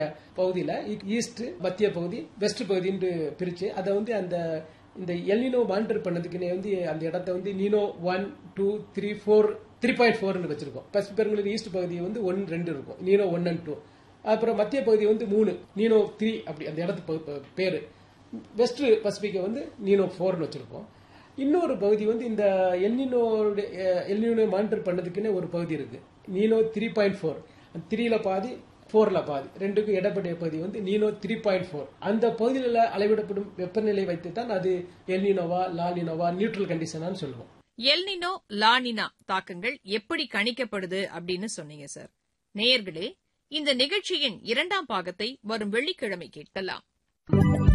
பகுதியில ஈஸ்ட் மத்திய பகுதி வெஸ்ட் பகுதின்னு பிரிச்சு அதை வந்து அந்த இந்த எல்னினோ மானிட்டர் பண்ணதுக்குன்னே வந்து அந்த இடத்த வந்து நீனோ one two three four three point ஃபோர்னு வச்சிருக்கோம் பசிபிக் பெருங்கடல் ஈஸ்ட் பகுதி வந்து ஒன் ரெண்டு இருக்கும் நீனோ ஒன் அண்ட் டூ அப்புறம் மத்திய பகுதி வந்து மூணு நீனோ த்ரீ அப்படி அந்த இடத்து ப- ப- பேரு வெஸ்ட் பசிபிக்கை வந்து நீனோ ஃபோர்னு வச்சிருக்கோம் இன்னொரு பகுதி வந்து இந்த எல்னினோட எல்னினோ மானிட்டர் பண்ணதுக்குன்னே ஒரு பகுதி இருக்கு நீனோ த்ரீ பாயிண்ட் ஃபோர் த்ரீல பாதி ஃபோர்ல பாதி ரெண்டுக்கும் இடப்பட்ட பகுதி வந்து நீனோ த்ரீ பாயிண்ட் ஃபோர் அந்த பகுதியில் அளவிடப்படும் வெப்பநிலை வைத்து தான் அது எல்னினோவா லானினோவா நியூட்ரல் கண்டிஷனான்னு சொல்லுவோம் எல்னினோ லானினா தாக்கங்கள் எப்படி கணிக்கப்படுது அப்படின்னு சொன்னீங்க சார் நேயர்களே இந்த நிகழ்ச்சியின் இரண்டாம் பாகத்தை வரும் வெள்ளிக்கிழமை கேட்கலாம்